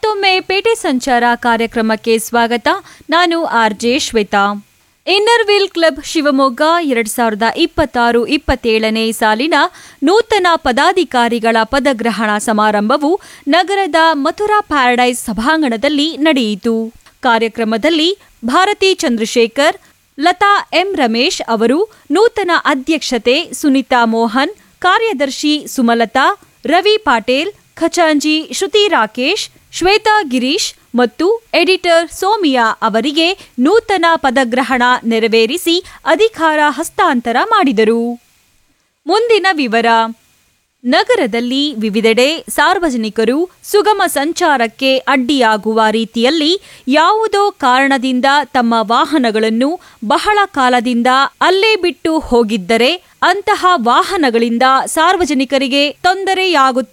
ಮತ್ತೊಮ್ಮೆ ಪೇಟೆ ಸಂಚಾರ ಕಾರ್ಯಕ್ರಮಕ್ಕೆ ಸ್ವಾಗತ ನಾನು RJ Shwetha inner wheel club Shivamogga ಎರಡ್ ಸಾವಿರದ ಇಪ್ಪತ್ತಾರು ಇಪ್ಪತ್ತೇಳನೇ ಸಾಲಿನ ನೂತನ ಪದಾಧಿಕಾರಿಗಳ ಪದಗ್ರಹಣ ಸಮಾರಂಭವು ನಗರದ ಮಥುರಾ ಪ್ಯಾರಡೈಸ್ ಸಭಾಂಗಣದಲ್ಲಿ ನಡೆಯಿತು ಕಾರ್ಯಕ್ರಮದಲ್ಲಿ ಭಾರತಿ ಚಂದ್ರಶೇಖರ್ ಲತಾ ಎಂ ರಮೇಶ್ ಅವರು ನೂತನ ಅಧ್ಯಕ್ಷತೆ ಸುನಿತಾ ಮೋಹನ್ ಕಾರ್ಯದರ್ಶಿ ಸುಮಲತಾ ರವಿ ಪಾಟೇಲ್ ಖಚಾಂಜಿ ಶ್ರುತಿ ರಾಕೇಶ್ ಶ್ವೇತಾ ಗಿರೀಶ್ ಮತ್ತು ಎಡಿಟರ್ ಸೋಮಿಯಾ ಅವರಿಗೆ ನೂತನ ಪದಗ್ರಹಣ ನೆರವೇರಿಸಿ ಅಧಿಕಾರ ಹಸ್ತಾಂತರ ಮಾಡಿದರು ಮುಂದಿನ ವಿವರ ನಗರದಲ್ಲಿ ವಿವಿಧೆಡೆ ಸಾರ್ವಜನಿಕರು ಸುಗಮ ಸಂಚಾರಕ್ಕೆ ಅಡ್ಡಿಯಾಗುವ ರೀತಿಯಲ್ಲಿ ಯಾವುದೋ ಕಾರಣದಿಂದ ತಮ್ಮ ವಾಹನಗಳನ್ನು ಬಹಳ ಕಾಲದಿಂದ ಅಲ್ಲೇ ಬಿಟ್ಟು ಹೋಗಿದ್ದರೆ ಅಂತಹ ವಾಹನಗಳಿಂದ ಸಾರ್ವಜನಿಕರಿಗೆ ತೊಂದರೆಯಾಗುತ್ತದೆ